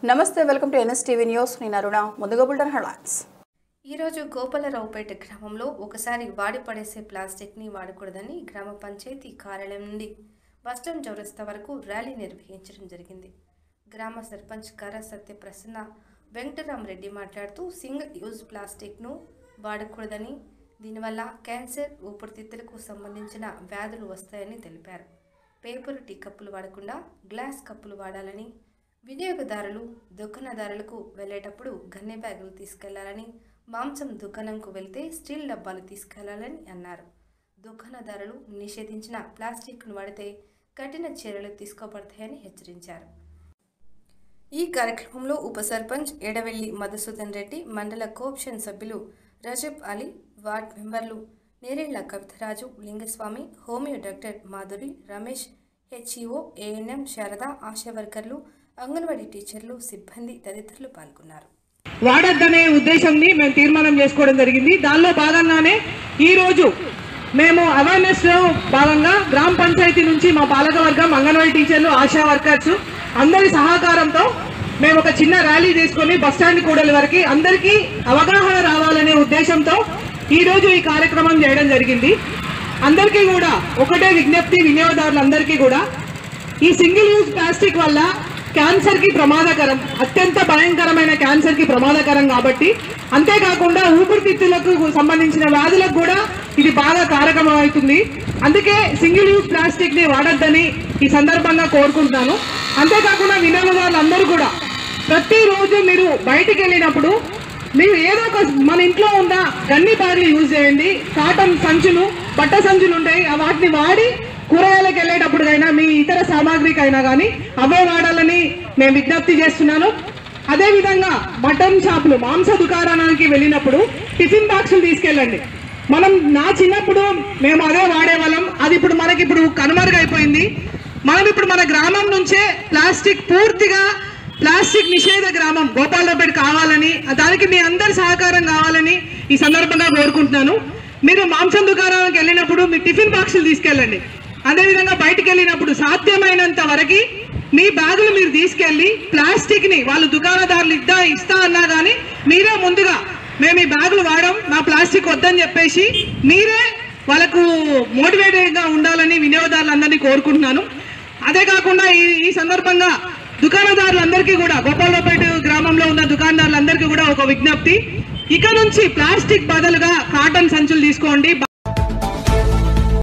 నమస్తే welcome to NS TV news నేను అరుణ ముందుగా బుల్టన్ హెడ్లైన్స్ ఈరోజు గోపాలరావుపేట గ్రామంలో ఒకసారి వాడి పడేసే ప్లాస్టిక్ని వాడకూడదని గ్రామ పంచాయతీ కార్యాలయం నుండి బస్టాండ్ చౌరస్తా వరకు ర్యాలీ నిర్వహించడం జరిగింది గ్రామ సర్పంచ్ కర సత్యప్రసన్న వెంకటరామరెడ్డి మాట్లాడుతూ సింగిల్ యూజ్ ప్లాస్టిక్ను వాడకూడదని దీనివల్ల క్యాన్సర్ ఊపిరితిత్తులకు సంబంధించిన వ్యాధులు వస్తాయని తెలిపారు పేపర్ టీ కప్పులు వాడకుండా గ్లాస్ కప్పులు వాడాలని వినియోగదారులు దుకాణదారులకు వెళ్ళేటప్పుడు గన్నె బ్యాగులు తీసుకెళ్లాలని మాంసం దుకాణంకు వెళ్తే స్టీల్ డబ్బాలు తీసుకెళ్లాలని అన్నారు దుకాణదారులు నిషేధించిన ప్లాస్టిక్ను వాడితే కఠిన చర్యలు తీసుకోబడతాయని హెచ్చరించారు ఈ కార్యక్రమంలో ఉప సర్పంచ్ ఎడవెల్లి మధుసూదన్ రెడ్డి మండల కోఆప్షన్ సభ్యులు రజబ్ అలీ వార్డ్ మెంబర్లు Nerella Kavitharaju Lingaswamy homeo doctor Madhuri Ramesh HEO ANM Sharada ASHA వర్కర్లు అంగన్వాడీ టీచర్లు సిబ్బంది తదితరులు పాల్గొన్నారు వాడద్దనే ఉద్దేశంని మేము తీర్మానం చేసుకోవడం జరిగింది దానిలో భాగంగానే ఈ రోజు మేము అవేర్నెస్ లో భాగంగా గ్రామ పంచాయతీ నుంచి మా పాలకవర్గం అంగన్వాడీ టీచర్లు ఆశా వర్కర్స్ అందరి సహకారంతో మేము ఒక చిన్న ర్యాలీ చేసుకొని బస్టాండ్ కూడలి వరకు అందరికీ అవగాహన రావాలనే ఉద్దేశంతో ఈ రోజు ఈ కార్యక్రమం చేయడం జరిగింది అందరికీ కూడా ఒకటే విజ్ఞప్తి వినియోగదారులందరికీ కూడా ఈ సింగిల్ యూజ్ ప్లాస్టిక్ వల్ల క్యాన్సర్ కి ప్రమాదకరం అత్యంత భయంకరమైన క్యాన్సర్ కి ప్రమాదకరం కాబట్టి అంతేకాకుండా ఊపిరితిత్తులకు సంబంధించిన వ్యాధులకు కూడా ఇది బాగా కారకం అవుతుంది అందుకే సింగిల్ యూజ్ ప్లాస్టిక్ ని వాడొద్దని ఈ సందర్భంగా కోరుకుంటున్నాను అంతేకాకుండా వినియోగదారులందరూ కూడా ప్రతిరోజు మీరు బయటికి వెళ్ళినప్పుడు మీరు ఏదో ఒక మన ఇంట్లో ఉన్న గన్ని బ్యాగులు యూజ్ చేయండి కాటన్ సంచులు బట్ట సంచులు ఉంటాయి ఆ వాటిని వాడి కూరగాయలకు వెళ్ళేటప్పుడుకైనా మీ ఇతర సామాగ్రికైనా కానీ అవే వాడాలని నేను విజ్ఞప్తి చేస్తున్నాను అదే విధంగా మటన్ షాపులు మాంస దుకాణానికి వెళ్ళినప్పుడు టిఫిన్ బాక్సులు తీసుకెళ్ళండి మనం నా చిన్నప్పుడు మేము అదే వాడేవాళ్ళం అది ఇప్పుడు మనకి ఇప్పుడు కనుమరుగైపోయింది మనం ఇప్పుడు మన గ్రామం నుంచే ప్లాస్టిక్ పూర్తిగా ప్లాస్టిక్ నిషేధ గ్రామం గోపాలపేట కావాలని దానికి మీ అందరి సహకారం కావాలని ఈ సందర్భంగా కోరుకుంటున్నాను మీరు మాంసం దుకాణానికి వెళ్ళినప్పుడు మీ టిఫిన్ బాక్సులు తీసుకెళ్ళండి అదేవిధంగా బయటికి వెళ్ళినప్పుడు సాధ్యమైనంత వరకు మీ బ్యాగులు మీరు తీసుకెళ్ళి ప్లాస్టిక్ ని వాళ్ళు దుకాణదారులు ఇద్దా ఇస్తా అన్నా కానీ మీరే ముందుగా మేము ఈ బ్యాగులు వాడడం మా ప్లాస్టిక్ వద్దని చెప్పేసి మీరే వాళ్ళకు మోటివేటెడ్ గా ఉండాలని వినియోగదారులందరినీ కోరుకుంటున్నాను అదే కాకుండా ఈ ఈ సందర్భంగా దుకాణదారులందరికీ కూడా గోపాలపేట గ్రామంలో ఉన్న దుకాణదారులందరికీ కూడా ఒక విజ్ఞప్తి ఇక నుంచి ప్లాస్టిక్ బదులుగా కాటన్ సంచులు తీసుకోండి